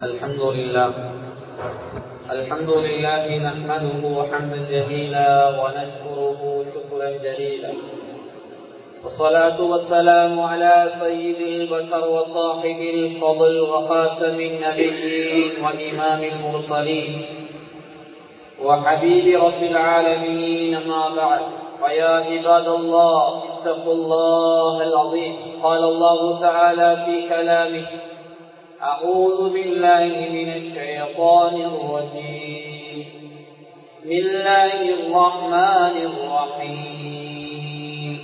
الحمد لله الحمد لله نحمده حمدا جميلا ونشكره شكرا جليلا والصلاة والسلام على سيد البشر وصاحب الفضل وخاتم النبيين وإمام المرسلين وحبيب رب العالمين ما بعد فيا عباد الله اتقوا الله العظيم قال الله تعالى في كلامه أعوذ بالله من الشيطان الرجيم بسم الله الرحمن الرحيم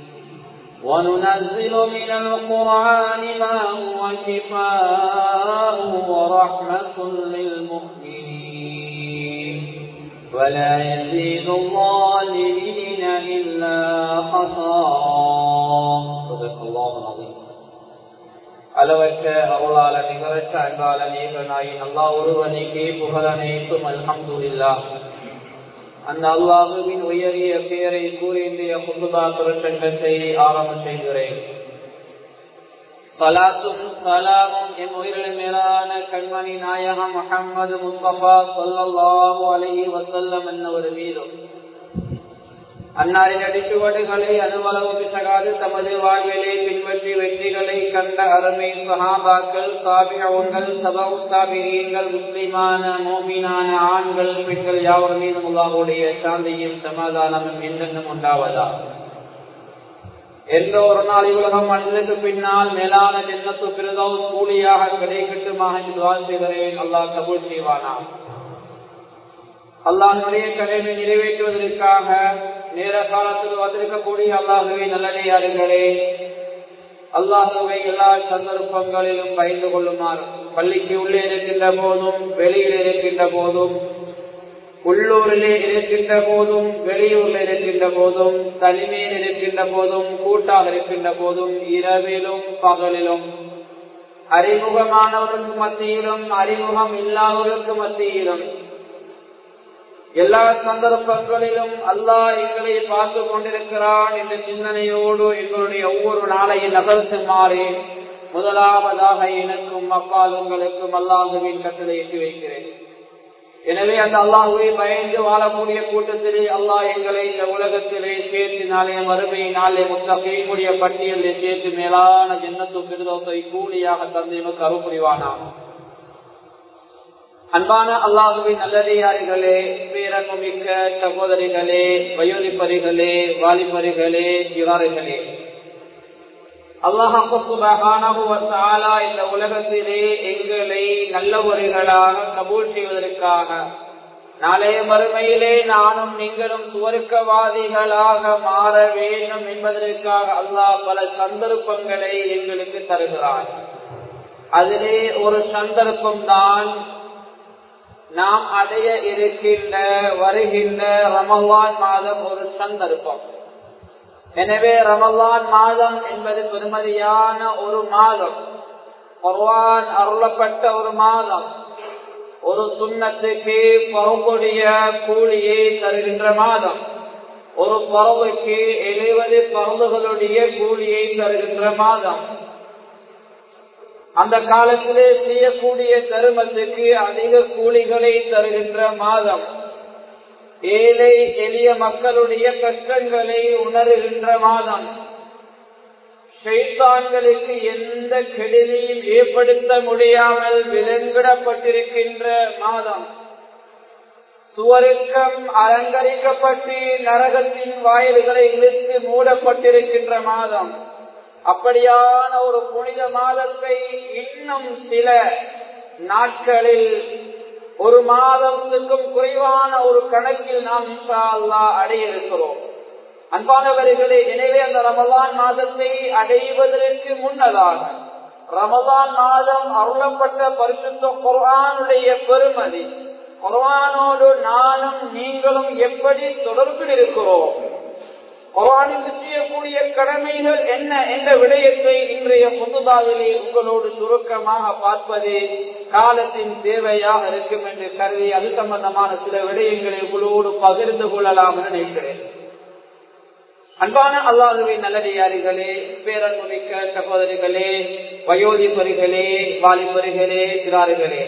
وننزل من القرآن ما هو شفاء ورحمة للمؤمنين ولا يزيد الظالمين إلا خسارا صدق الله العظيم அளவற்ற அருளாள நிகரற்ற அன்பாள நேகனாயின் அல்லா ஒருவனுக்கே புகழனைத்தும் அல்ஹம்துல்லா அந்த அல்லாஹுவின் உயரிய பெயரை கூறி இன்றைய குந்துபா திருச்சங்கத்தை ஆரம்பம் செய்கிறேன் சலாத்தும் சலாமும் என் உயிரில் மேலான கண்மணி நாயகம் முகமது முஸ்தபா சொல்லல்லாஹு அலஹி வசல்லம் என்னவர் மீதும் அன்னாரின் அடிச்சுவடுகளை அனுமளவு பிசகாது தமது வாழ்விலே பின்பற்றி வெற்றிகளை கண்ட அருமை சஹாபாக்கள் சாபிகள் சபவு சாபிகள் முஸ்லிமான மோமினான ஆண்கள் பெண்கள் யாவர் மீதும் உல்லாவுடைய சாந்தியும் சமாதானமும் என்றென்றும் உண்டாவதா எந்த ஒரு நாள் இவ்வுலகம் மனிதனுக்கு பின்னால் மேலான ஜென்னத்து பிரதோ கூலியாக கிடைக்கட்டுமாக துவால் செய்கிறேன் அல்லாஹ் கபூல் செய்வானா அல்லாஹனுடைய கடமை நிறைவேற்றுவதற்காக நேர காலத்தில் வந்திருக்கக்கூடிய அல்லாஹுவை நல்லடியார்களே அல்லாஹுவை எல்லா சந்தர்ப்பங்களிலும் பயந்து கொள்ளுமாறு பள்ளிக்கு உள்ளே இருக்கின்ற போதும் வெளியில் இருக்கின்ற போதும் உள்ளூரிலே இருக்கின்ற போதும் வெளியூரில் இருக்கின்ற போதும் தனிமையில் இருக்கின்ற போதும் கூட்டாக இருக்கின்ற போதும் இரவிலும் பகலிலும் அறிமுகமானவருக்கு மத்தியிலும் அறிமுகம் இல்லாதவருக்கு மத்தியிலும் எல்லா சந்தர்ப்பங்களிலும் அல்லாஹ் எங்களை பார்த்து கொண்டிருக்கிறான் என்ற சிந்தனையோடு எங்களுடைய ஒவ்வொரு நாளையும் நகர்த்துமாறு முதலாவதாக எனக்கும் அப்பால் உங்களுக்கும் அல்லாஹுவின் கட்டளை எட்டி வைக்கிறேன் எனவே அந்த அல்லாஹுவை பயந்து வாழக்கூடிய கூட்டத்திலே அல்லாஹ் எங்களை இந்த உலகத்திலே சேர்த்து நாளைய மறுமை நாளை முத்தகையுடைய பட்டியலில் சேர்த்து மேலான ஜன்னத்து பிரிதோத்தை கூலியாக தந்து எமக்கு அருள் அன்பான அல்லாஹுவின் நல்லடியாரிகளே பேரங்குமிக்க சகோதரிகளே வயோதிப்பரிகளே வாலிபரிகளே சிவாரிகளே அல்லாஹாலா இந்த உலகத்திலே எங்களை நல்லவர்களாக கபூல் செய்வதற்காக நாளைய மறுமையிலே நானும் நீங்களும் சுவர்க்கவாதிகளாக மாற வேண்டும் என்பதற்காக அல்லாஹ் பல சந்தர்ப்பங்களை எங்களுக்கு தருகிறார் அதிலே ஒரு சந்தர்ப்பம் தான் நாம் அடைய இருக்கின்ற வருகின்ற ரமலான் மாதம் ஒரு சந்தர்ப்பம் எனவே ரமலான் மாதம் என்பது பெருமதியான ஒரு மாதம் பகவான் அருளப்பட்ட ஒரு மாதம் ஒரு சுண்ணத்துக்கு பரவுடைய கூலியை தருகின்ற மாதம் ஒரு பறவைக்கு எழுபது பறவுகளுடைய கூலியை தருகின்ற மாதம் அந்த காலத்திலே செய்யக்கூடிய தருமத்துக்கு அதிக கூலிகளை தருகின்ற மாதம் ஏழை எளிய மக்களுடைய கஷ்டங்களை உணர்கின்ற மாதம் ஷைத்தான்களுக்கு எந்த கெடுதியும் ஏற்படுத்த முடியாமல் விலங்கிடப்பட்டிருக்கின்ற மாதம் சுவருக்கம் அலங்கரிக்கப்பட்டு நரகத்தின் வாயில்களை இழுத்து மூடப்பட்டிருக்கின்ற மாதம் அப்படியான ஒரு புனித மாதத்தை இன்னும் சில நாட்களில் ஒரு மாதத்துக்கும் குறைவான ஒரு கணக்கில் நாம் இன்ஷா அல்லா அடைய இருக்கிறோம் அன்பானவர்களே எனவே அந்த ரமதான் மாதத்தை அடைவதற்கு முன்னதாக ரமதான் மாதம் அருளப்பட்ட பரிசுத்த குர்ஆனுடைய பெருமதி குர்ஆனோடு நானும் நீங்களும் எப்படி தொடர்பில் இருக்கிறோம் குரானுக்கு செய்யக்கூடிய கடமைகள் என்ன என்ற விடயத்தை இன்றைய புதுதாவிலே உங்களோடு சுருக்கமாக பார்ப்பது காலத்தின் தேவையாக இருக்கும் என்று கருதி அது சம்பந்தமான சில விடயங்களை உங்களோடு பகிர்ந்து கொள்ளலாம் நினைக்கிறேன் அன்பான அல்லாஹுவை நல்லடியாரிகளே பேரன்மிக்க சகோதரிகளே வயோதிபரிகளே வாலிபரிகளே சிறார்களே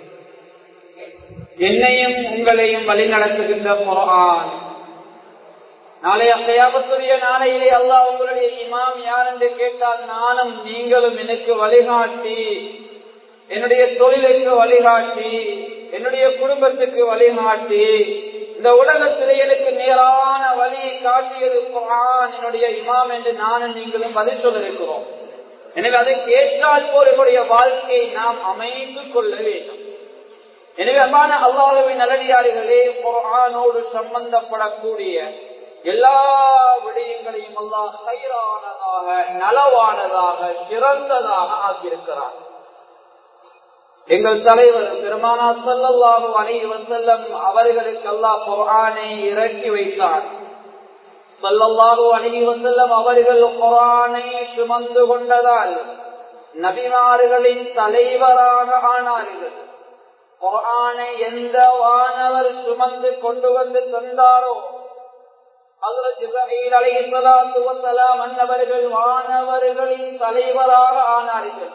என்னையும் உங்களையும் வழி நடத்துகின்ற குரான் நாளைய கையாபத்துடைய நாளையிலே அல்லாஹ் உங்களுடைய இமாம் யார் என்று கேட்டால் நானும் நீங்களும் எனக்கு வழிகாட்டி என்னுடைய தொழிலுக்கு வழிகாட்டி என்னுடைய குடும்பத்துக்கு வழிகாட்டி இந்த உலகத்திலே எனக்கு நேரான வழியை காட்டியது குரான் என்னுடைய இமாம் என்று நானும் நீங்களும் பதில் சொல்ல இருக்கிறோம் எனவே அதை கேட்டால் போல் என்னுடைய வாழ்க்கையை நாம் அமைத்து கொள்ள வேண்டும் எனவே அம்மான அல்லாஹுவின் நல்லடியாரிகளே குரானோடு சம்பந்தப்படக்கூடிய எல்லா விடயங்களையும் அல்லாஹ் சைரானதாக நலவானதாக சிறந்ததாக ஆக்கியிருக்கிறார் எங்கள் தலைவர் பெருமானா சல்லாஹு அலை வசல்லம் அவர்களுக்கு அல்லாஹ் குரானை இறக்கி வைத்தார் சல்லல்லாஹு அலி வசல்லம் அவர்கள் குரானை சுமந்து கொண்டதால் நபிமார்களின் தலைவராக ஆனார்கள் குரானை எந்த வானவர் சுமந்து கொண்டு வந்து தந்தாரோ மன்னவர்கள் வானவர்களின் தலைவராக ஆனார்கள்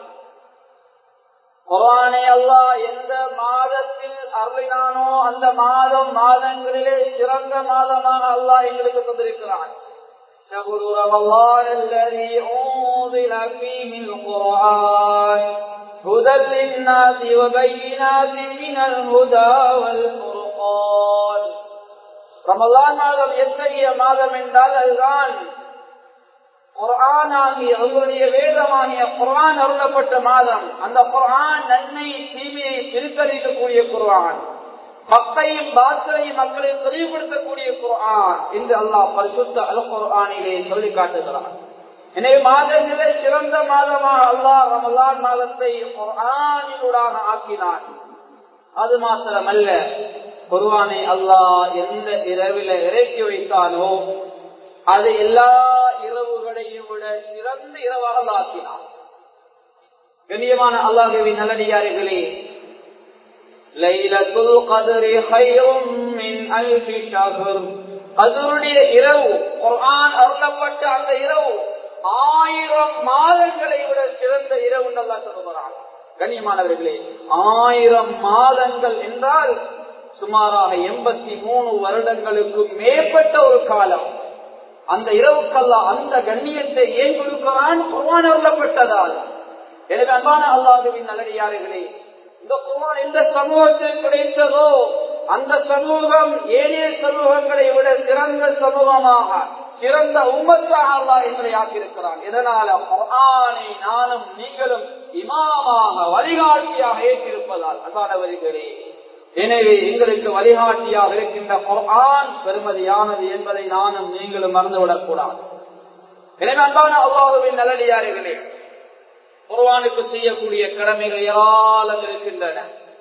குரானை அல்லா எந்த மாதத்தில் அருளினானோ அந்த மாதம் மாதங்களிலே சிறந்த மாதமாக அல்லாஹ் எங்களுக்கு தந்திருக்கிறான் شهر رمضان الذي أنزل فيه القرآن هدى للناس وبينات من الهدى والفرقان ரமலான் மாதம் எத்தகைய மாதம் என்றால் அதுதான் குரானாகிய அவர்களுடைய வேதமாகிய குரான் அருளப்பட்ட மாதம் அந்த குரான் நன்மை தீமையை பிரித்தறிக்கக்கூடிய குரான் மக்களையும் பாத்திரையும் மக்களை தெளிவுபடுத்தக்கூடிய குரான் என்று அல்லாஹ் பரிசுத்த அல் குரானிலே சொல்லி காட்டுகிறான் எனவே மாதங்களே சிறந்த மாதமாக அல்லாஹ் ரமலான் மாதத்தை குரானினூடாக ஆக்கினான் அது மாத்திரமல்ல குருவானை அல்லாஹ் எந்த இரவில இறக்கி வைத்தானோ அது எல்லா இரவுகளையும் விட சிறந்த இரவாக ஆக்கினான் கண்ணியமான அல்லாஹுவின் நல்லடியார்களே லைலத்துல் கதரி ஹைரும் மின் அல்ஃபி ஷஹர் அதனுடைய இரவு குர்ஆன் அருளப்பட்ட அந்த இரவு ஆயிரம் மாதங்களை விட சிறந்த இரவு நல்லா சொல்லுகிறான் கண்ணியமானவர்களே ஆயிரம் மாதங்கள் என்றால் சுமாராக எண்பத்தி மூணு வருடங்களுக்கு மேற்பட்ட ஒரு காலம் அந்த இரவுக்கல்லா அந்த கண்ணியத்தை ஏன் கொடுக்கிறான் குர்ஆன் அருளப்பட்டதால் எனவே அன்பான அல்லாஹுவின் நல்லடியார்களே இந்த குர்ஆன் எந்த சமூகத்தில் கிடைத்ததோ அந்த சமூகம் ஏனைய சமூகங்களை விட சிறந்த சமூகமாக சிறந்த உம்மத்தாக அல்லா எங்களை ஆக்கியிருக்கிறான் இதனால குர்ஆனை நானும் நீங்களும் இமாமாக வழிகாட்டியாக ஏற்றிருப்பதால் அன்பானவர்களே எனவே எங்களுக்கு வழிகாட்டியாக இருக்கின்ற குர்ஆன் பெருமதியானது என்பதை நானும் நீங்களும் மறந்துவிடக் கூடாது எனவே அன்பான அல்லாஹுவின் நல்லடியார்களே குர்ஆனுக்கு செய்யக்கூடிய கடமைகள் ஏராளம் இருக்கின்றன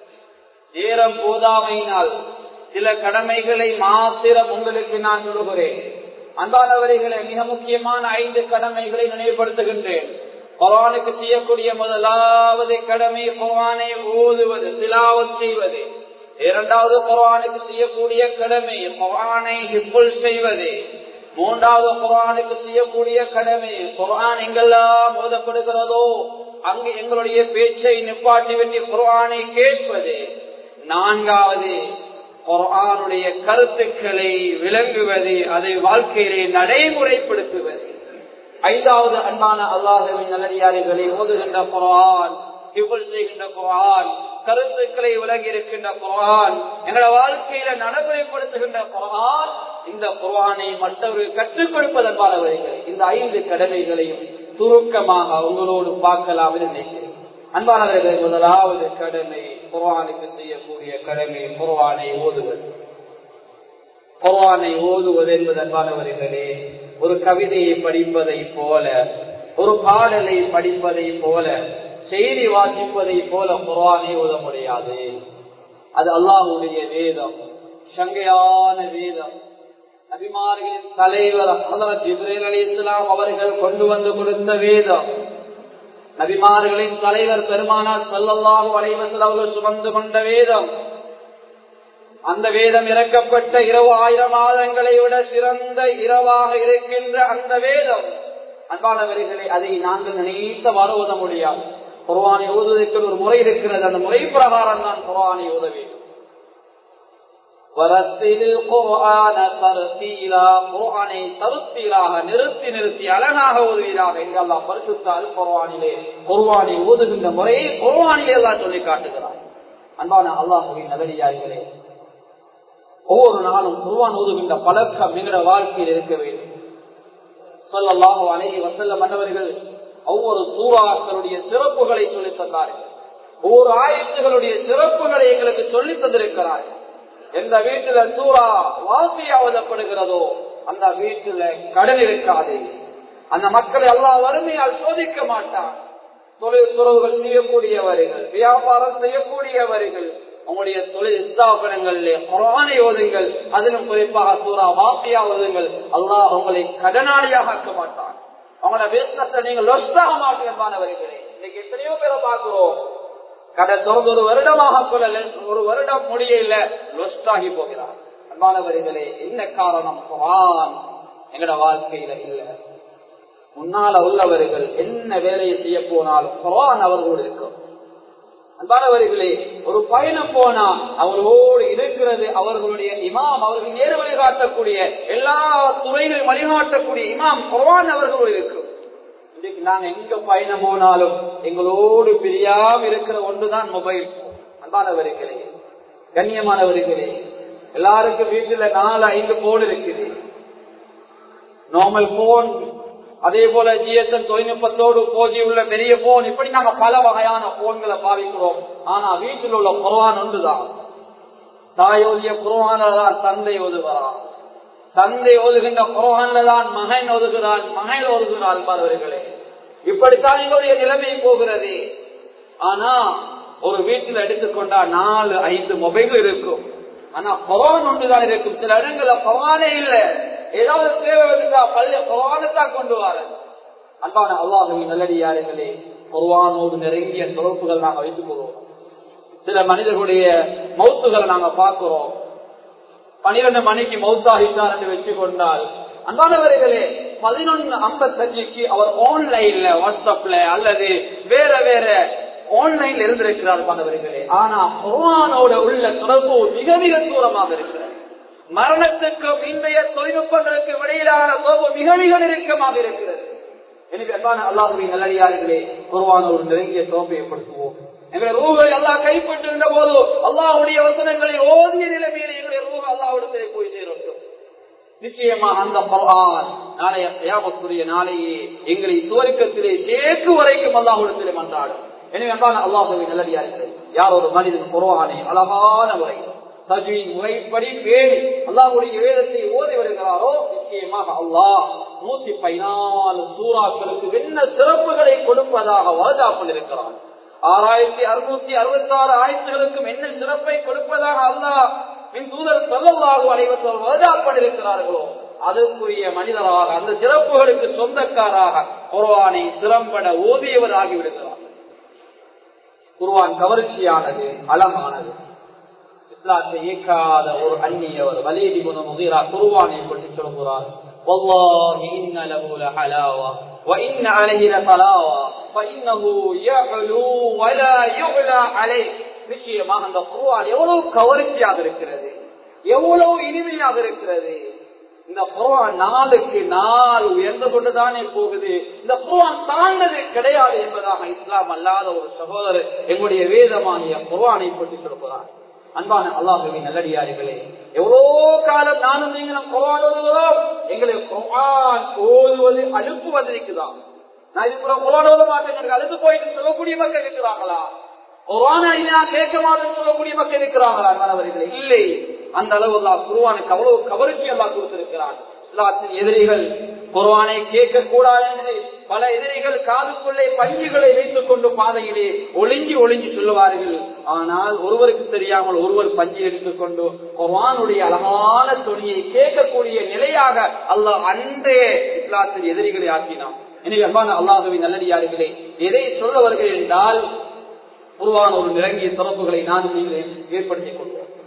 நேரம் போதாமையினால் சில கடமைகளை மாத்திரம் உங்களுக்கு நான் சொல்லுகிறேன் அன்பானவர்களை மிக முக்கியமான ஐந்து கடமைகளை நினைவுபடுத்துகின்றேன் குரானுக்கு செய்யக்கூடிய முதலாவது கடமை குரானை ஓதுவது திலாவத் செய்வது இரண்டாவது குரானுக்கு செய்யக்கூடிய கடமை குரானை ஹிப்புல் செய்வது மூன்றாவது குரானுக்கு செய்யக்கூடிய கடமை குரான் எங்கெல்லாம் ஓதப்படுகிறதோ அங்கு எங்களுடைய பேச்சை நிப்பாட்டி வெட்டி குரானை கேட்பது நான்காவது குரானுடைய கருத்துக்களை விளங்குவது அதை வாழ்க்கையிலே நடைமுறைப்படுத்துவது ஐந்தாவது அன்பான அல்லாஹவின் நல்லடியாரிகளை ஓதுகின்ற குரான் இவ்வள் செய்கின்ற குரான் கருத்துக்களை விலகி இருக்கின்ற குரான் எங்களோட வாழ்க்கையில நடைமுறைப்படுத்துகின்ற குரான் இந்த குரானை மற்றவர்கள் கற்றுக் கொடுப்பதற்கானவர்கள் இந்த ஐந்து கடமைகளையும் சுருக்கமாக உங்களோடு பார்க்கலாம் நினைக்கிறேன் அன்பானவர்கள் முதலாவது கடமை குர்ஆனுக்கு செய்யக்கூடிய கடமை குர்ஆனை ஓதுவது குர்ஆனை ஓதுவது என்பது அன்பானவர்களே ஒரு கவிதையை படிப்பதை போல ஒரு பாடலை படிப்பதை போல செய்தி வாசிப்பதை போல குர்ஆனை ஓத முடியாது அது அல்லாஹுடைய வேதம் சங்கையான வேதம் நபிமார்களின் தலைவர் ஹதரத் இப்ரேல் அலி இஸ்லாம் அவர்கள் கொண்டு வந்து கொடுத்த வேதம் நபிமார்களின் தலைவர் பெருமானார் சல்லல்லாஹு அலைவசல் அவர்கள் சுமந்து கொண்ட வேதம் அந்த வேதம் இறக்கப்பட்ட இரவு ஆயிரம் மாதங்களை விட சிறந்த இரவாக இருக்கின்ற அந்த வேதம் அன்பானவர்களை அதை நாங்கள் நினைத்தவாறு ஓத முடியாது குர்வானை ஓதுவதற்கு ஒரு முறை இருக்கிறது அந்த முறை பிரகாரம் தான் குர்வானை ஓத வேண்டும் நிறுத்தி நிறுத்தி அழகாக ஓதுவீராக எங்கெல்லாம் பரிசுத்தால் குர்வானிலே குர்வானை ஓதுகின்ற முறையை குர்வானிலே எல்லாம் சொல்லி காட்டுகிறார் அன்பான அல்லாஹுவின் நகரியார்களே ஒவ்வொரு நாளும் குர்வான் ஓதுகின்ற பழக்கம் எங்களோட வாழ்க்கையில் இருக்க வேண்டும் சொல்லல்லாஹோ அழகி வசல்ல மன்னவர்கள் ஒவ்வொரு சூறாக்களுடைய சிறப்புகளை சொல்லித் தந்தார்கள் ஒவ்வொரு ஆயத்துகளுடைய சிறப்புகளை எங்களுக்கு சொல்லித் தந்திருக்கிறார்கள் எந்த வீட்டுல சூறா வாசியாவதப்படுகிறதோ அந்த வீட்டுல கடன் இருக்காது அந்த மக்களை எல்லா வறுமையால் சோதிக்க மாட்டான் தொழில் துறவுகள் செய்யக்கூடியவர்கள் வியாபாரம் செய்யக்கூடியவர்கள் உங்களுடைய தொழில் ஸ்தாபனங்களிலே குரானை ஓதுங்கள் அதிலும் குறிப்பாக சூறா வாசியா ஓதுங்கள் அல்லாஹ் உங்களை கடனாளியாக ஆக்க மாட்டான் அவங்களோட பிசினஸ் நீங்க லொஸ்டாக மாட்டேன்பானவர்களே இன்னைக்கு எத்தனையோ பேரை பார்க்கிறோம் கடை தொடர்ந்து ஒரு வருடமாக கொள்ள ஒரு வருடம் முடியல லொஸ்டாகி போகிறார் அன்பானவர்களே என்ன காரணம் குரான் எங்கட வாழ்க்கையில இல்ல முன்னால உள்ளவர்கள் என்ன வேலையை செய்ய போனாலும் குரான் அவர்களோடு இருக்கும் அன்பானவர்களே ஒரு பயணம் போனா அவர்களோடு இருக்கிறது அவர்களுடைய இமாம் அவர்கள் நேரு வழிகாட்டக்கூடிய எல்லா துறைகளையும் வழிகாட்டக்கூடிய இமாம் குரான் அவர்களோடு இருக்கும் இன்றைக்கு நாங்க எங்க பயணம் போனாலும் எங்களோடு பிரியாம இருக்கிற ஒன்றுதான் மொபைல் போன் அன்பானவர்களே கண்ணியமானவர்களே எல்லாருக்கும் வீட்டுல நாலு ஐந்து போன் இருக்குது நார்மல் போன் அதே போல ஜிஎஸ்எம் தொழில்நுட்பத்தோடு போஜி உள்ள பெரிய போன் இப்படி நாங்க பல வகையான போன்களை பாவிக்கிறோம் ஆனா வீட்டில் உள்ள குரவான் ஒன்றுதான் தாயோதிய குரவான தான் தந்தை ஓதுகிறார் தந்தை ஓதுகின்ற குரவான்ல தான் மகன் ஓதுகிறான் மகன் ஓதுகிறான் பாருவர்களே இப்படித்தான் எங்களுடைய நிலைமை போகிறது ஆனா ஒரு வீட்டில் எடுத்துக்கொண்டா நாலு ஐந்து மொபைல் இருக்கும் ஆனா பவான் ஒன்றுதான் இருக்கும் சில இடங்கள்ல பவானே இல்லை ஏதாவது தேவை இருந்தா பள்ளி பவானத்தான் கொண்டு வர அன்பான அல்லாஹுவின் நல்லடியார்களே பருவானோடு நெருங்கிய தொடர்புகள் நாங்க வைத்துக் கொள்வோம் சில மனிதர்களுடைய மௌத்துகளை நாங்க பார்க்கிறோம் பனிரெண்டு மணிக்கு மௌத்தாகிட்டார் என்று வச்சு கொண்டால் அன்பானவர்களே பதினொன்னு ஐம்பத்தஞ்சுக்கு அவர் ஆன்லைன்ல வாட்ஸ்அப்ல அல்லது வேற வேற ஆன்லைன்ல இருந்திருக்கிறார் மாணவர்களே ஆனா குர்ஆனோட உள்ள தொடர்பு மிக மிக தூரமாக இருக்கிறது மரணத்துக்கும் இன்றைய தொழில்நுட்பங்களுக்கு இடையிலான தொடர்பு மிக மிக நெருக்கமாக இருக்கிறது எனவே அன்பான அல்லாஹுவின் நல்லடியார்களே குர்ஆனோடு நெருங்கிய தொடர்பை ஏற்படுத்துவோம் எங்களுடைய ரூகளை எல்லாம் கைப்பட்டு இருந்த போது அல்லாஹுடைய வசனங்களை ஓதிய நிலைமையில எங்களுடைய ரூக அல்லாஹிடத்திலே போய் சேரட்டும் நிச்சயமாக அந்த பகவான் நாளைய கயாமத்துடைய நாளையே எங்களை சுவர்க்கத்திலே சேர்க்கு வரைக்கும் அல்லாஹிடத்திலே மன்றாடும் எனவே அன்பான அல்லாஹுவை நல்லடியார்கள் யார் ஒரு மனிதன் குருவானே அழகான முறை தஜ்வீன் முறைப்படி பேணி அல்லாஹுடைய வேதத்தை ஓதி வருகிறாரோ நிச்சயமாக அல்லாஹ் நூத்தி பதினாலு சூறாக்களுக்கு என்ன சிறப்புகளை கொடுப்பதாக வாதாப்பில் இருக்கிறான் ஆறாயிரத்தி அறுநூத்தி அறுபத்தி ஆறு ஆயிரத்துகளுக்கும் என்ன சிறப்பை கொடுப்பதாக அல்லாஹ் மின் தூதர் சொல்லவாக அனைவரும் வாதாப்பட்டிருக்கிறார்களோ அதற்குரிய மனிதராக அந்த சிறப்புகளுக்கு சொந்தக்காராக குர்வானை திறம்பட ஓதியவர் ஆகிவிடுகிறார் குர்வான் கவர்ச்சியானது அலமானது இஸ்லாத்தை இயக்காத ஒரு அந்நியவர் வலீதி குண முகீரா குர்வானை பற்றி சொல்கிறார் والله إن له لحلاوة وإن عليه لطلاوة فإنه يعلو ولا يعلى عليه நிச்சயமாக அந்த குர்வான் எவ்வளவு கவர்ச்சியாக இருக்கிறது எவ்வளவு இனிமையாக இருக்கிறது இந்த குர்வான் நாளுக்கு நாள் உயர்ந்து கொண்டுதானே போகுது இந்த குர்வான் தாழ்ந்தது கிடையாது என்பதாக இஸ்லாம் அல்லாத ஒரு சகோதரர் எங்களுடைய வேதமானிய குர்வானை பற்றி சொல்கிறார் அன்பான அல்லாஹுவின் நல்லடியார்களே எவ்வளோ காலம் நானும் நீங்களும் குர்வான் ஓதுகிறோம் எங்களுக்கு குர்வான் ஓதுவது அழுப்பு வந்திருக்குதான் நான் இதுக்குள்ள குர்வான் ஓத மாட்டேன் எனக்கு அழுத்து போயிட்டு சொல்லக்கூடிய மக்கள் இருக்கிறாங்களா குர்வான கேட்க மாட்டேன்னு சொல்லக்கூடிய மக்கள் இருக்கிறாங்களா மாணவர்களே இல்லை அந்த அளவு அல்லா குருவானுக்கு அவ்வளவு கவர்ச்சி அல்லா கொடுத்திருக்கிறான் இஸ்லாத்தின் எதிரிகள் குர்வானை கேட்க கூடாது பல எதிரிகள் காதுக்குள்ளே பஞ்சுகளை வைத்துக் கொண்டு பாதையிலே ஒளிஞ்சி ஒளிஞ்சி சொல்லுவார்கள் ஆனால் ஒருவருக்கு தெரியாமல் ஒருவர் பஞ்சு எடுத்துக்கொண்டு குர்வானுடைய அழகான துணியை கேட்கக்கூடிய நிலையாக அல்லாஹ் அன்றே இஸ்லாத்தின் எதிரிகளை ஆக்கினான் எனவே அன்பான அல்லாஹுவின் நல்லடியார்களே எதை சொல்ல வருகிறேன் என்றால் உருவான ஒரு நிறங்கிய தொடர்புகளை நானும் நீங்கள் ஏற்படுத்திக் கொள்வோம்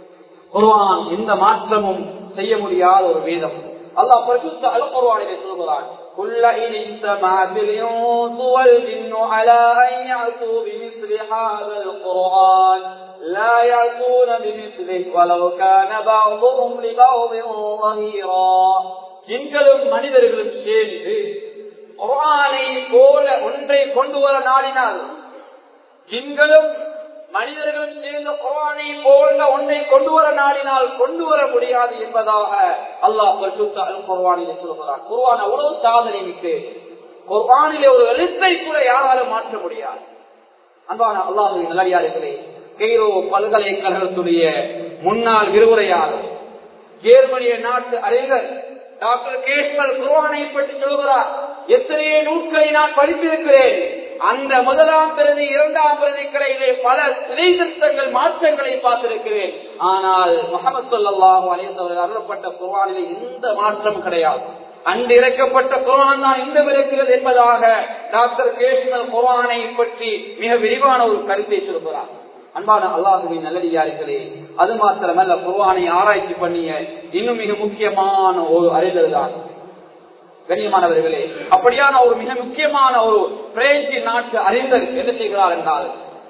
குர்ஆன் எந்த மாற்றமும் செய்ய முடியாத ஒரு வேதம் அல்லாஹ் பரிசுத்த அல் குர்ஆனிலே சொல்கிறான் قل إن اجتمعت الإنس والجن على أن يأتوا بمثل هذا القرآن لا يأتون بمثله ولو كان بعضهم لبعض ظهيرا ஜின்களும் மனிதர்களும் சேர்ந்து குர்ஆனை போல ஒன்றை கொண்டு வர நாடினால் ஜின்களும் மனிதர்களும் சேர்ந்த குர்ஆனை போல ஒன்றை கொண்டு வர நாடினால் கொண்டு வர முடியாது என்பதாக அல்லாஹ் பரிசுத்த அல் குர்ஆனிலே சொல்கிறான் குர்ஆன் அவ்வளவு சாதனை மிக்கு குர்ஆனிலே ஒரு எழுத்தை கூட யாராலும் மாற்ற முடியாது அன்பான அல்லாஹுவின் நல்லடியார்களே கெய்ரோ பல்கலைக்கழகத்துடைய முன்னாள் விரிவுரையாளர் ஜெர்மனிய நாட்டு அறிஞர் டாக்டர் கேஷ்மல் குர்ஆனை பற்றி சொல்கிறார் எத்தனையோ நூல்களை நான் படித்திருக்கிறேன் அந்த முதலாம் பிரதி இரண்டாம் பிரதிகளிலே பல சிலைத்திருத்தங்கள் மாற்றங்களை பார்த்திருக்கிறேன் ஆனால் முகமது சொல்லாஹு அலையவர்கள் அருளப்பட்ட குர்ஆனிலே எந்த மாற்றம் கிடையாது அன்று இறக்கப்பட்ட குரான் தான் இந்த இருக்கிறது என்பதாக டாக்டர் கேஷ்மல் குரானை பற்றி மிக விரிவான ஒரு கருத்தை சொல்கிறார் அன்பான அல்லாஹுவின் நல்லடியார்களே அது மாத்திரமல்ல குர்ஆனை ஆராய்ச்சி பண்ணிய இன்னும் மிக முக்கியமான ஒரு அறிதல் தான் கண்ணியமானவர்களே அப்படியான ஒரு மிக முக்கியமான ஒரு பிரெஞ்சு நாட்டு அறிஞர் என்ன செய்கிறார் என்றால்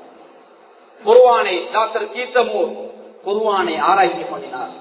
குர்வானை டாக்டர் கீர்த்தமூர் குர்வானை ஆராய்ச்சி பண்ணினார்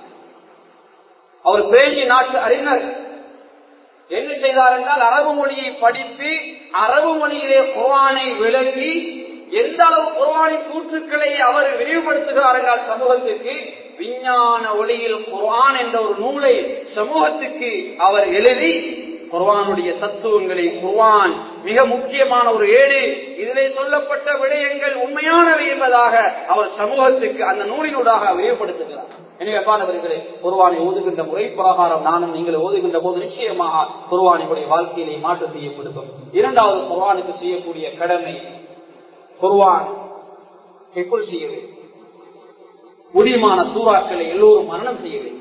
அவர் பிரெஞ்சு நாட்டு அறிஞர் என்ன செய்தார் என்றால் அரபு மொழியை படித்து அரபு மொழியிலே குர்வானை விளங்கி எந்த அளவு குர்வானின் கூற்றுக்களை அவர் விரிவுபடுத்துகிறார் என்றால் சமூகத்திற்கு விஞ்ஞான ஒளியில் குர்ஆன் என்ற ஒரு நூலை சமூகத்துக்கு அவர் எழுதி குர்வானுடைய தத்துவங்களை குர்வான் மிக முக்கியமான ஒரு ஏடு இதிலே சொல்லப்பட்ட விடயங்கள் உண்மையானவை என்பதாக அவர் சமூகத்துக்கு அந்த நூலினூடாக விரிவுபடுத்துகிறார் எனவே அப்பானவர்களே குர்வானை ஓதுகின்ற முறை பிரகாரம் நானும் நீங்கள் ஓதுகின்ற போது நிச்சயமாக குர்வானினுடைய வாழ்க்கையிலே மாற்றம் செய்யப்படுத்தும் இரண்டாவது குர்வானுக்கு செய்யக்கூடிய கடமை குர்வான் ஹெக்குள் செய்ய வேண்டும் முடியுமான சூறாக்களை எல்லோரும் மரணம் செய்ய வேண்டும்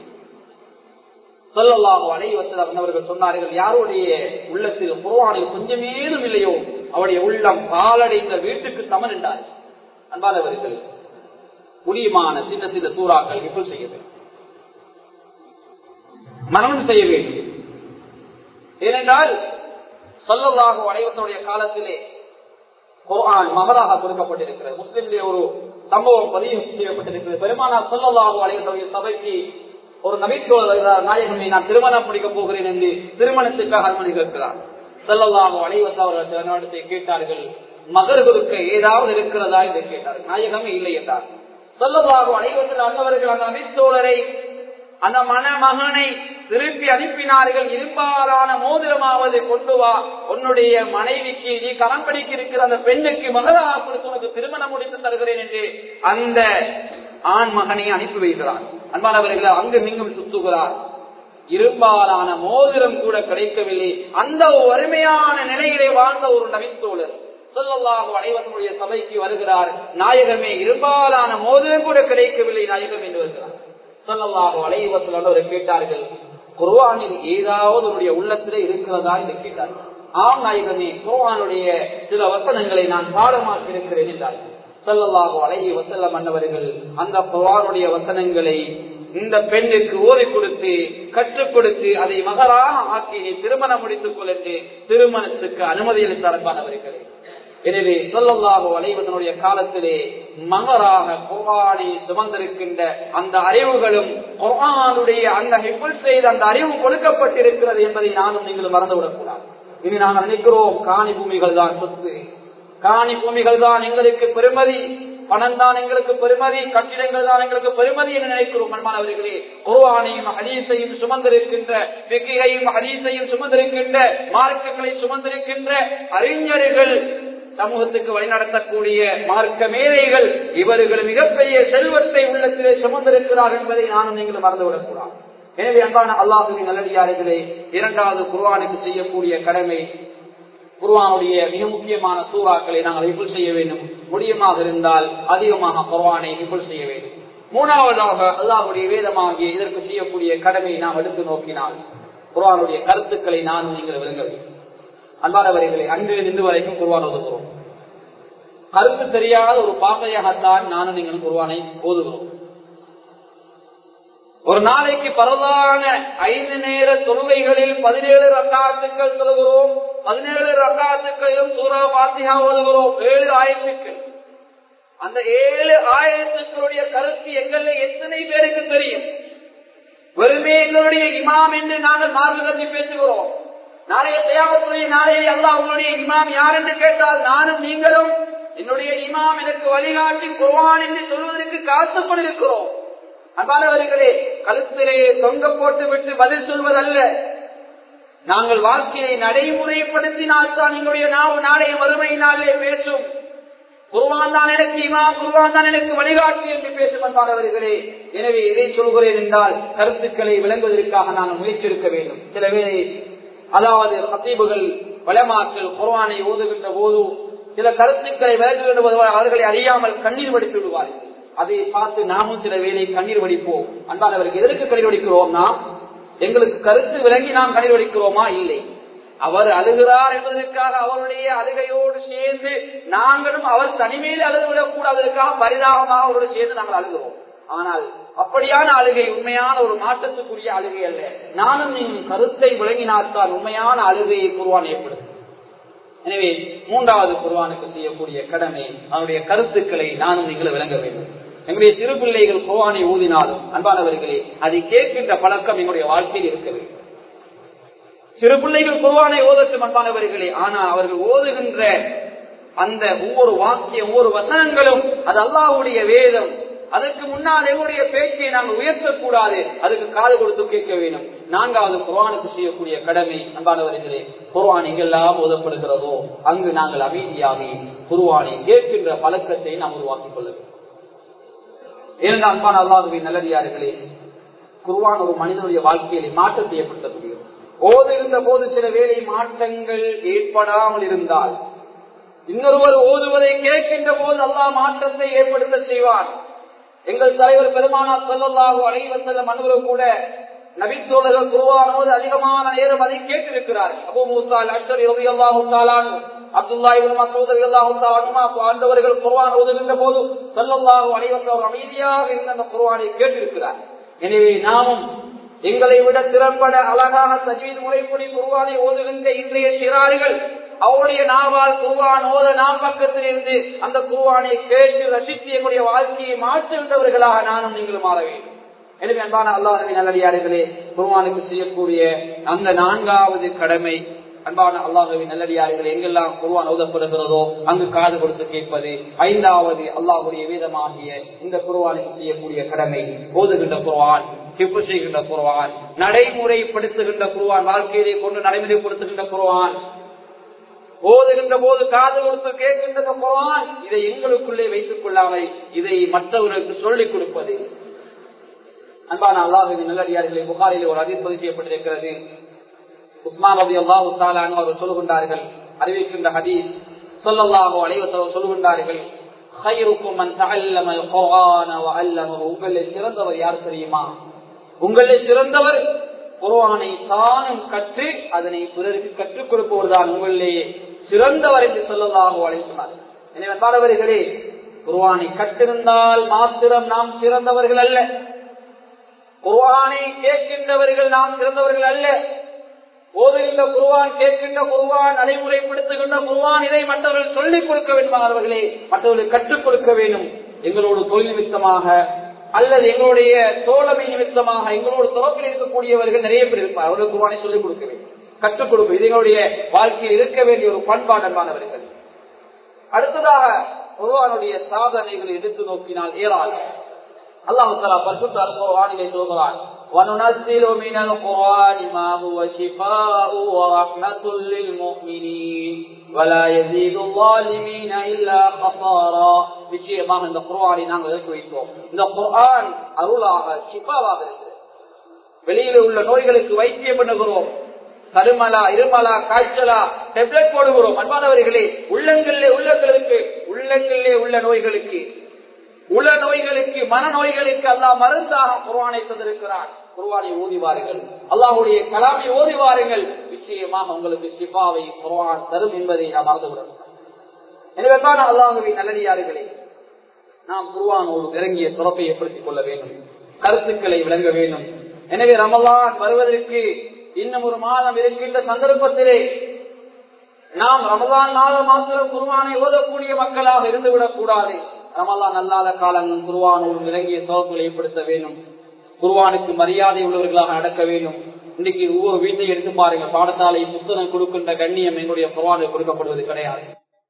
சொல்லல்லாஹோ அலைவசம் அவர்கள் சொன்னார்கள் யாருடைய உள்ளத்தில் குர்வானில் கொஞ்சமேதும் இல்லையோ அவருடைய உள்ளம் காலடைந்த வீட்டுக்கு சமன் என்றார் அன்பானவர்கள் முடியுமான சின்ன சின்ன சூறாக்கள் ஹெக்குள் செய்ய வேண்டும் மரணம் செய்ய வேண்டும் ஏனென்றால் சொல்லல்லாஹோ அலைவசனுடைய காலத்திலே குர்ஆன் மகராக கொடுக்கப்பட்டிருக்கிறது முஸ்லிம்லே ஒரு சம்பவம் பதிவு செய்யப்பட்டிருக்கிறது பெருமானா சொல்லலாக அலைவசனுடைய சபைக்கு ஒரு நபித்தோர் வருகிறார் நாயகமே நான் திருமணம் முடிக்க போகிறேன் என்று திருமணத்துக்காக அனுமதி கேட்கிறார் செல்லல்லாக அலைவச அவர்கள் திருமணத்தை கேட்டார்கள் மகர் கொடுக்க ஏதாவது இருக்கிறதா என்று கேட்டார்கள் நாயகமே இல்லை என்றார் சொல்லல்லாக அலைவசல் அன்னவர்கள் அந்த நபித்தோழரை அந்த மணமகனை திருப்பி அனுப்பினார்கள் இரும்பாலான மோதிரமாவது கொண்டு வா உன்னுடைய மனைவிக்கு நீ கலம்படிக்கு இருக்கிற அந்த பெண்ணுக்கு மகளாக கொடுத்து உனக்கு திருமணம் முடித்து தருகிறேன் என்று அந்த ஆண் மகனை அனுப்பி வைக்கிறான் அன்பானவர்களை அங்கும் இங்கும் சுத்துகிறார் இரும்பாலான மோதிரம் கூட கிடைக்கவில்லை அந்த வறுமையான நிலையிலே வாழ்ந்த ஒரு நவித்தோழர் சொல்லல்லாஹு அனைவருடைய சபைக்கு வருகிறார் நாயகமே இரும்பாலான மோதிரம் கூட கிடைக்கவில்லை நாயகம் என்று வருகிறார் சொல்லல்லாஹு அலைவசல் கேட்டார்கள் குர்வானில் ஏதாவது உன்னுடைய உள்ளத்திலே இருக்கிறதா என்று கேட்டார்கள் ஆம் நாயகமே குர்வானுடைய சில வசனங்களை நான் பாடமாக்கி இருக்கிறேன் என்றார்கள் சொல்லல்லாஹு அழகி வசல்லம் மன்னவர்கள் அந்த குர்வானுடைய வசனங்களை இந்த பெண்ணுக்கு ஓதி கொடுத்து கற்றுக் கொடுத்து அதை மகராக ஆக்கி திருமணம் முடித்துக் கொள்ளட்டு திருமணத்துக்கு அனுமதி அளித்தார்கள் எனவே சொல்லல்லாஹோ அலைவதனுடைய காலத்திலே மகராக குர்ஆனை சுமந்திருக்கின்ற அந்த அறிவுகளும் குர்ஆனுடைய அந்த ஹிப்புல் செய்த அந்த அறிவு கொடுக்கப்பட்டிருக்கிறது என்பதை நானும் நீங்கள் மறந்துவிடக்கூடாது இனி நாங்கள் நினைக்கிறோம் காணி பூமிகள் தான் சொத்து காணி பூமிகள் தான் எங்களுக்கு பெருமதி பணம் தான் எங்களுக்கு பெருமதி கட்டிடங்கள் தான் எங்களுக்கு பெருமதி என்று நினைக்கிறோம் மன்மானவர்களே குருவானையும் ஹதீஸையும் சுமந்திருக்கின்ற வெக்கையையும் ஹதீஸையும் சுமந்திருக்கின்ற மார்க்கங்களை சுமந்திருக்கின்ற அறிஞர்கள் சமூகத்துக்கு வழிநடத்தக்கூடிய மார்க்க மேதைகள் இவர்கள் மிகப்பெரிய செல்வத்தை உள்ளத்திலே சுமந்திருக்கிறார்கள் என்பதை நானும் நீங்கள் மறந்துவிடக்கூடாது எனவே அன்பான அல்லாஹுவின் நல்லடியார்களே இரண்டாவது குர்வானுக்கு செய்யக்கூடிய கடமை குர்வானுடைய மிக முக்கியமான சூறாக்களை நாங்கள் விபுல் செய்ய வேண்டும் முடியுமாக இருந்தால் அதிகமாக குர்வானை விபுல் செய்ய வேண்டும் மூணாவதாக அல்லாஹுடைய வேதமாகிய இதற்கு செய்யக்கூடிய கடமையை நாம் எடுத்து நோக்கினால் குர்வானுடைய கருத்துக்களை நானும் நீங்கள் விளங்க வேண்டும் அன்பானவர்களை அன்று நின்று வரைக்கும் குர்வான் ஓதுகிறோம் கருத்து தெரியாத ஒரு பாசையாகத்தான் நானும் நீங்கள் குர்வானை ஓதுகிறோம் ஒரு நாளைக்கு பரவான ஐந்து நேர தொழுகைகளில் பதினேழு ரக்காத்துக்கள் தொழுகிறோம் பதினேழு ரக்காத்துக்களிலும் சூரா பாத்தியா ஓதுகிறோம் ஏழு ஆயிரத்துக்கள் அந்த ஏழு ஆயிரத்துக்களுடைய கருத்து எங்கள்ல எத்தனை பேருக்கு தெரியும் வெறுமே எங்களுடைய இமாம் என்று நாங்கள் மார்க்கத்தை பேசுகிறோம் நாளைய தேவத்துறை நாளைய அல்லா உங்களுடைய இமாம் யார் என்று கேட்டால் நானும் நீங்களும் என்னுடைய இமாம் எனக்கு வழிகாட்டி குர்வான் என்று சொல்வதற்கு காத்துக் கொண்டிருக்கிறோம் அன்பானவர்களே கழுத்திலே தொங்க போட்டு விட்டு பதில் சொல்வதல்ல நாங்கள் வாழ்க்கையை நடைமுறைப்படுத்தினால்தான் எங்களுடைய நாவு நாளைய வறுமை நாளிலே பேசும் குருவான் தான் எனக்கு இமா குருவான் தான் எனக்கு வழிகாட்டி என்று பேசும் அன்பானவர்களே எனவே இதை சொல்கிறேன் என்றால் கருத்துக்களை விளங்குவதற்காக நாங்கள் முயற்சி எடுக்க வேண்டும் சில வேளை அதாவது ஹத்தீபுகள் வளமாக்கல் குர்வானை ஓதுகின்ற போது சில கருத்துக்களை விளங்குகின்ற போது அவர்களை அறியாமல் கண்ணீர் வடித்து விடுவார்கள் அதை பார்த்து நாமும் சில வேலை கண்ணீர் வடிப்போம் அன்பானவருக்கு எதற்கு கண்ணீர் வடிக்கிறோம் நாம் எங்களுக்கு கருத்து விளங்கி நாம் கண்ணீர் வடிக்கிறோமா இல்லை அவர் அழுகிறார் என்பதற்காக அவருடைய அழுகையோடு சேர்ந்து நாங்களும் அவர் தனிமையில் அழுதுவிடக் கூடாததற்காக பரிதாபமாக அவரோடு சேர்ந்து நாங்கள் அழுகிறோம் ஆனால் அப்படியான அழுகை உண்மையான ஒரு மாற்றத்துக்குரிய அழுகை அல்ல நானும் நீங்கள் கருத்தை விளங்கினால்தான் உண்மையான அழுகையை குருவான் ஏற்படும் எனவே மூன்றாவது குருவானுக்கு செய்யக்கூடிய கடமை அவருடைய கருத்துக்களை நானும் நீங்கள் விளங்க வேண்டும் எங்களுடைய சிறு பிள்ளைகள் குருவானை ஊதினாலும் அன்பானவர்களே அதை கேட்கின்ற பழக்கம் எங்களுடைய வாழ்க்கையில் இருக்க வேண்டும் சிறு பிள்ளைகள் குருவானை ஓதட்டும் அன்பானவர்களே ஆனால் அவர்கள் ஓதுகின்ற அந்த ஒவ்வொரு வாக்கியம் ஒவ்வொரு வசனங்களும் அது அல்லாஹுடைய வேதம் அதற்கு முன்னால் எங்களுடைய பேச்சை நாங்கள் உயர்த்தக்கூடாது அதுக்கு காது கொடுத்து கேட்க வேண்டும் நான்காவது குர்வானுக்கு செய்யக்கூடிய கடமை அன்பானவர்களே குர்வான் எங்கெல்லாம் ஓதப்படுகிறதோ அங்கு நாங்கள் அமைதியாகி குர்வானை கேட்கின்ற பழக்கத்தை நாம் உருவாக்கிக் கொள்ள வேண்டும் இரண்டு அன்பான அல்லாஹுவின் நல்லடியார்களே குர்வான் ஒரு மனிதனுடைய வாழ்க்கையிலே மாற்றத்தை ஏற்படுத்தக்கூடியது ஓதுகின்ற போது சில வேலை மாற்றங்கள் ஏற்படாமல் இருந்தால் இன்னொருவர் ஓதுவதை கேட்கின்ற போது அல்லாஹ் மாற்றத்தை ஏற்படுத்த செய்வான் எங்கள் தலைவர் பெருமானா சொல்லல்லாஹு அலைவசல்ல மனுவரும் கூட நபித்தோழர்கள் குருவானோடு அதிகமான நேரம் அதை கேட்டிருக்கிறார் அபு மூசால் அக்ஷர் ரவி அல்லாஹு தாலான் அப்துல்லா இவன் மசூத் அல்லாஹு தாலுமா ஆண்டவர்கள் குர்வான் ஓதுகின்ற போது சொல்லல்லாஹு அலைவசல் அமைதியாக இருந்த அந்த குர்வானை கேட்டிருக்கிறார் எனவே நாமும் எங்களை விட திறம்பட அழகாக சஜீத் முறைப்படி குருவானை ஓதுகின்ற இன்றைய சிறார்கள் அவருடைய நாவால் குருவான் ஓத நாம் பக்கத்தில் இருந்து அந்த குருவானை கேட்டு ரசித்து எங்களுடைய வாழ்க்கையை மாற்றுகின்றவர்களாக நானும் நீங்களும் மாற வேண்டும் எனவே அன்பான அல்லாஹின் நல்லடியார்களே குருவானுக்கு செய்யக்கூடிய அந்த நான்காவது கடமை அன்பான அல்லாஹுவின் நல்லடியார்கள் எங்கெல்லாம் குருவான் ஓதப்படுகிறதோ அங்கு காது கொடுத்து கேட்பது ஐந்தாவது அல்லாஹுடைய வீதமாகிய இந்த குருவானுக்கு செய்யக்கூடிய கடமை ஓதுகின்ற குருவான் கிப்பு செய்கின்ற குருவான் நடைமுறைப்படுத்துகின்ற குருவான் வாழ்க்கையிலே கொண்டு நடைமுறைப்படுத்துகின்ற குருவான் ஓதுகின்ற போது காது கொடுத்து கேட்கின்ற குருவான் இதை எங்களுக்குள்ளே வைத்துக் கொள்ளாமல் இதை மற்றவர்களுக்கு சொல்லிக் கொடுப்பது அன்பான அல்லாஹுவின் நல்லடியார்களை புகாரில் ஒரு அதிர்ப்பது செய்யப்பட்டிருக்கிறது உஸ்மான் ரபி அல்லாஹு தாலான் அவர் சொல்லுகின்றார்கள் அறிவிக்கின்ற ஹதீஸ் சொல்லல்லாஹோ அனைவத்தவர் சொல்லுகின்றார்கள் உங்களில் சிறந்தவர் யார் தெரியுமா உங்களில் சிறந்தவர் குர்வானை தானும் கற்று அதனை பிறருக்கு கற்றுக் கொடுப்பவர் தான் உங்களிலேயே சிறந்தவர் என்று சொல்லலாக அழைத்தார் எனவே பாடவர்களே குர்வானை கற்றிருந்தால் மாத்திரம் நாம் சிறந்தவர்கள் அல்ல குர்வானை கேட்கின்றவர்கள் நாம் சிறந்தவர்கள் அல்ல ஓதுகின்ற குருவான் கேட்கின்ற குருவான் நடைமுறைப்படுத்துகின்ற குருவான் இதை மற்றவர்கள் சொல்லிக் கொடுக்க வேண்டும் அவர்களே மற்றவர்கள் கற்றுக் கொடுக்க வேண்டும் எங்களோடு தொழில் நிமித்தமாக அல்லது எங்களுடைய தோழமை நிமித்தமாக எங்களோடு தொடர்பில் இருக்கக்கூடியவர்கள் நிறைய பேர் இருப்பார் அவர்கள் குருவானை சொல்லிக் கொடுக்க வேண்டும் கற்றுக் கொடுக்க இது எங்களுடைய வாழ்க்கையில் இருக்க வேண்டிய ஒரு பண்பாடன்பானவர்கள் அடுத்ததாக குருவானுடைய சாதனைகளை எடுத்து நோக்கினால் ஏராளம் அல்லாஹு தலா பரிசுத்த அல்குர்ஆனிலே சொல்கிறான் وننزل من القرآن ما هو شفاء ورحمة للمؤمنين ولا يزيد الظالمين إلا خسارا நிச்சயமாக இந்த குர்ஆனை நாங்கள் இறக்கி வைத்தோம் இந்த குர்ஆன் அருளாக ஷிஃபாவாக இருக்கிறது வெளியில உள்ள நோய்களுக்கு வைத்தியம் பண்ணுகிறோம் கருமலா இருமலா காய்ச்சலா டெப்லெட் போடுகிறோம் அன்பானவர்களே உள்ளங்களிலே உள்ளங்களுக்கு உள்ளங்களிலே உள்ள நோய்களுக்கு உள்ள நோய்களுக்கு மனநோய்களுக்கு அல்லா மருந்தாக குர்வானை தந்திருக்கிறான் குர்வானை ஓதிவார்கள் அல்லாஹுடைய கலாமை ஓதிவாருங்கள் நிச்சயமாக உங்களுக்கு சிபாவை குர்வான் தரும் என்பதை நாம் மறந்துவிடலாம் எனவே அல்லாஹுவை நல்லடியார்களே நாம் குர்வானோடு நெருங்கிய துறப்பை ஏற்படுத்திக் கொள்ள வேண்டும் கருத்துக்களை விளங்க வேண்டும் எனவே ரமலான் வருவதற்கு இன்னும் ஒரு மாதம் இருக்கின்ற சந்தர்ப்பத்திலே நாம் ரமலான் மாதம் மாத்திரம் குருவானை ஓதக்கூடிய மக்களாக இருந்துவிடக் கூடாது ரமலான் அல்லாத காலங்கள் குருவானோடு விளங்கிய சோகங்களை ஏற்படுத்த வேண்டும் குருவானுக்கு மரியாதை உள்ளவர்களாக நடக்க வேண்டும் இன்னைக்கு ஒவ்வொரு வீட்டையும் எடுத்து பாருங்க பாடசாலை புத்தகம் கொடுக்கின்ற கண்ணியம் எங்களுடைய குருவானுக்கு கொடுக்கப்படுவது கிடையாது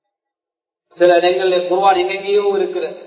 சில இடங்களில் குருவான் எங்கெங்கேயோ இருக்கிறது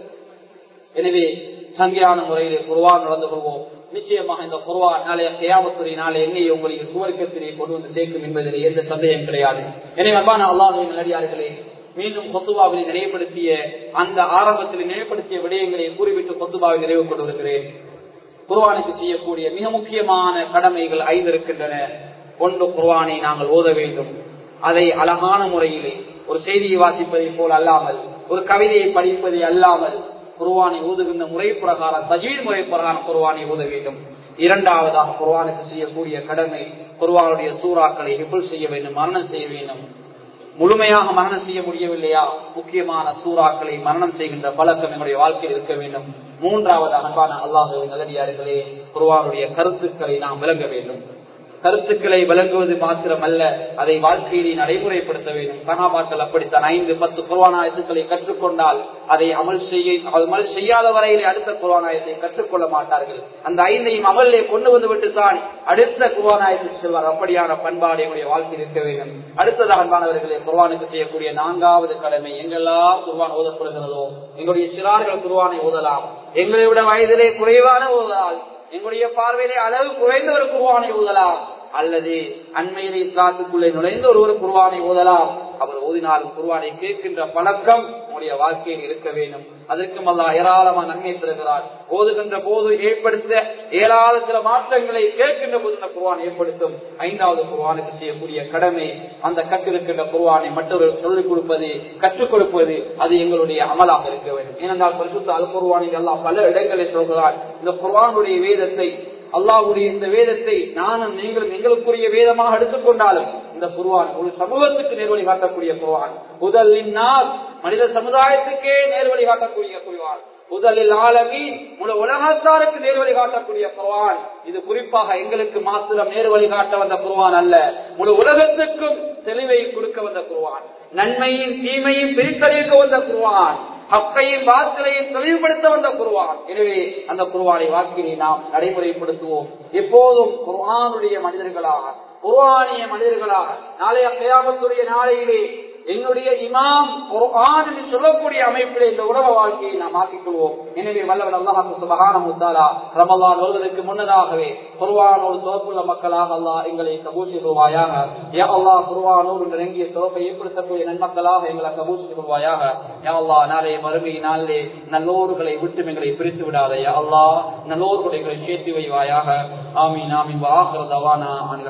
எனவே சங்கியான முறையில் குருவான் நடந்து கொள்வோம் நிச்சயமாக இந்த குருவான் நாளைய கையாமத்துறை நாளை என்னை உங்களுக்கு சுவர்க்கத்திலே கொண்டு வந்து சேர்க்கும் என்பதில் எந்த சந்தேகம் கிடையாது எனவே அப்பான அல்லாஹின் நடிகார்களே மீண்டும் கொத்துபாவை நினைவுபடுத்திய அந்த ஆரம்பத்தில் நினைவுபடுத்திய விடயங்களை கூறிவிட்டு கொத்துபாவை நிறைவு கொண்டு வருகிறேன் குர்வானுக்கு செய்யக்கூடிய மிக முக்கியமான கடமைகள் ஐந்து இருக்கின்றன ஒன்று குர்வானை நாங்கள் ஓத வேண்டும் அதை அழகான முறையிலே ஒரு செய்தியை வாசிப்பதை போல் அல்லாமல் ஒரு கவிதையை படிப்பதை அல்லாமல் குர்வானை ஊதுகின்ற முறை பிரகாரம் தஜீர் முறை பிரகாரம் குர்வானை ஊத வேண்டும் இரண்டாவதாக குர்வானுக்கு செய்யக்கூடிய கடமை குர்வானுடைய சூறாக்களை ஹிபுல் செய்ய வேண்டும் மரணம் செய்ய வேண்டும் முழுமையாக மரணம் செய்ய முடியவில்லையா முக்கியமான சூறாக்களை மரணம் செய்கின்ற பழக்கம் என்னுடைய வாழ்க்கையில் இருக்க வேண்டும் மூன்றாவது அன்பான அல்லாஹுவின் நல்லடியார்களே குருவானுடைய கருத்துக்களை நாம் விளங்க வேண்டும் கருத்துக்களை விளங்குவது மாத்திரமல்ல அதை வாழ்க்கையிலே நடைமுறைப்படுத்த வேண்டும் சகாபாக்கள் அப்படித்தான் ஐந்து பத்து குர்வானாயத்துக்களை கற்றுக்கொண்டால் அதை அமல் செய்ய அமல் செய்யாத வரையிலே அடுத்த குர்வானாயத்தை கற்றுக்கொள்ள மாட்டார்கள் அந்த ஐந்தையும் அமலிலே கொண்டு வந்து விட்டுத்தான் அடுத்த குர்வானாயத்துக்கு செல்வார் அப்படியான பண்பாடு என்னுடைய வாழ்க்கையில் இருக்க வேண்டும் அடுத்ததாக அன்பானவர்களே குர்வானுக்கு செய்யக்கூடிய நான்காவது கடமை எங்கெல்லாம் குர்வான் ஓதப்படுகிறதோ எங்களுடைய சிறார்கள் குர்வானை ஓதலாம் எங்களை விட வயதிலே குறைவான ஓதலால் எங்களுடைய பார்வையிலே அளவு குறைந்த ஒரு குருவானை ஓதலாம் அல்லது அண்மையிலே இஸ்லாத்துக்குள்ளே நுழைந்த ஒருவர் குருவானை ஓதலாம் அவர் ஓதினாலும் குருவானை கேட்கின்ற பழக்கம் உங்களுடைய வாழ்க்கையில் இருக்க வேண்டும் அதற்கும் அல்லா ஏராளமான நன்மை தருகிறார் ஓதுகின்ற போது ஏற்படுத்த ஏராள சில மாற்றங்களை கேட்கின்ற போது இந்த குருவான் ஏற்படுத்தும் ஐந்தாவது குருவானுக்கு செய்யக்கூடிய கடமை அந்த கற்றிருக்கின்ற குருவானை மற்றவர்கள் சொல்லிக் கொடுப்பது கற்றுக் கொடுப்பது அது எங்களுடைய அமலாக இருக்க வேண்டும் ஏனென்றால் பரிசுத்த அல் குருவானில் எல்லாம் பல இடங்களில் சொல்கிறார் இந்த குருவானுடைய வேதத்தை அல்லாவுடைய இந்த வேதத்தை நானும் நீங்களும் எங்களுக்குரிய வேதமாக எடுத்துக்கொண்டாலும் இந்த குருவான் ஒரு சமூகத்துக்கு நேர்வழி காட்டக்கூடிய குருவான் முதலின் நாள் மனித சமுதாயத்துக்கே நேர்வழி காட்டக்கூடிய குருவான் முதலில் ஆலமி முழு உலகத்தாருக்கு நேர்வழி காட்டக்கூடிய குருவான் இது குறிப்பாக எங்களுக்கு மாத்திரம் நேர்வழி காட்ட வந்த குருவான் அல்ல முழு உலகத்துக்கும் தெளிவை கொடுக்க வந்த குருவான் நன்மையும் தீமையும் பிரித்தறிவிக்க வந்த குருவான் ஹக்கையும் வாக்கிலையும் தெளிவுபடுத்த வந்த குருவான் எனவே அந்த குருவானை வாக்கினை நாம் நடைமுறைப்படுத்துவோம் எப்போதும் குர்ஆனுடைய மனிதர்களாக குர்ஆனிய மனிதர்களாக நாளைய கயாமத்துடைய நாளையிலே என்னுடைய இமாம் குர்ஆன் என்று சொல்லக்கூடிய அமைப்பிலே இந்த உலக வாழ்க்கையை நாம் ஆக்கிக் கொள்வோம் எனவே வல்லவன் அல்லாஹ் சுபஹானஹு வதஆலா ரமலான் வருவதற்கு முன்னதாகவே குர்ஆனோடு தொடர்புள்ள மக்களாக அல்லாஹ் எங்களை கபூல் செய்வாயாக யா அல்லாஹ் குர்ஆனோடு நெருங்கிய தொடர்பை ஏற்படுத்தக்கூடிய நன்மக்களாக எங்களை கபூல் செய்வாயாக யா அல்லாஹ் நாளைய மறுமை நாளிலே நல்லோர்களை விட்டு எங்களை பிரித்து விடாத யா அல்லாஹ் நல்லோர்களை எங்களை சேர்த்து வைவாயாக ஆமீன் ஆமீன் வாஹிர தவானா